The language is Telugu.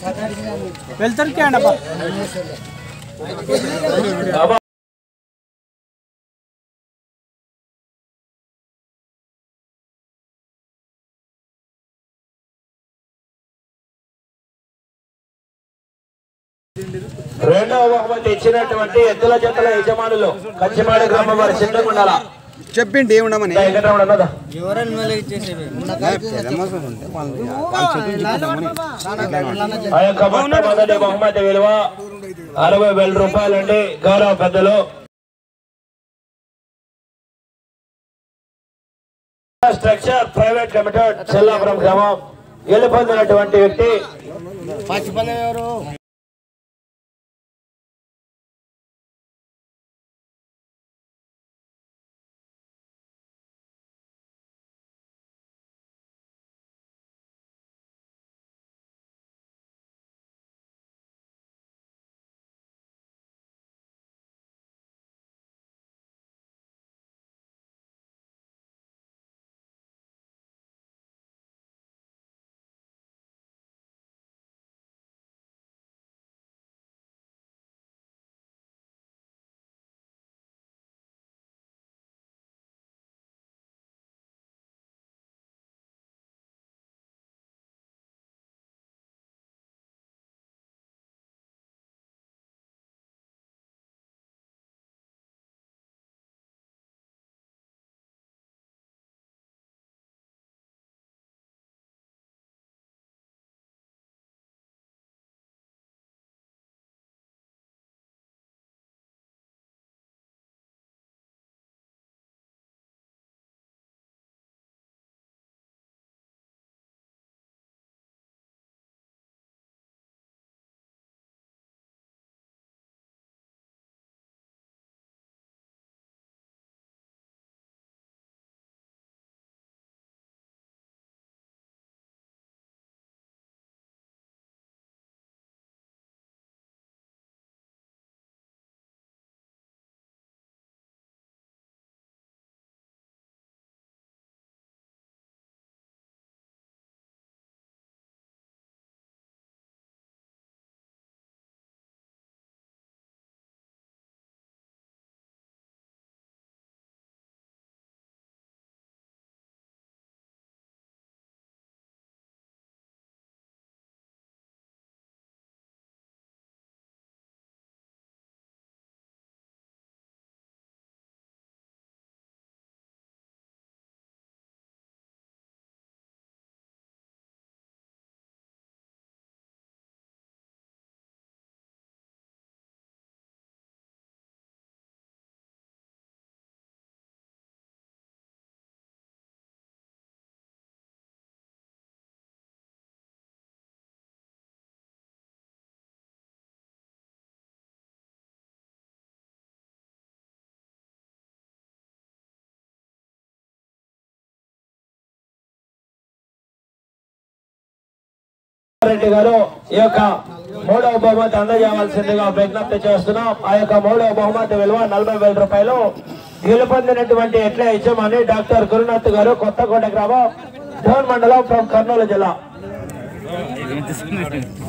వెళ్తానికి అండి అబ్బా రెండవ బహుమతి ఇచ్చినటువంటి ఎద్దుల జతల యజమానులు కచ్చిమాడి గ్రామం వారి చిన్నగుండాల చెప్పిండి ఏముండమని వెంకటరమణ అన్నదా ఆ యొక్క మొట్టమొదటి బహుమతి విలువ అరవై వేల రూపాయలండి గౌరవ పెద్దలు స్ట్రక్చర్ ప్రైవేట్ లిమిటెడ్ చెల్లాపురం గ్రామం గెలుపొందినటువంటి వ్యక్తి రెడ్డి గారు ఈ యొక్క మూడవ బహుమతి అందజేయవలసిందిగా విజ్ఞప్తి చేస్తున్నాం ఆ యొక్క మూడవ బహుమతి విలువ నలభై వేల రూపాయలు గెలుపొందినటువంటి ఎట్లా ఇచ్చామని డాక్టర్ గురునాథ్ గారు కొత్తకోట గ్రామం డోన్ మండలం ఫ్రమ్ కర్నూలు జిల్లా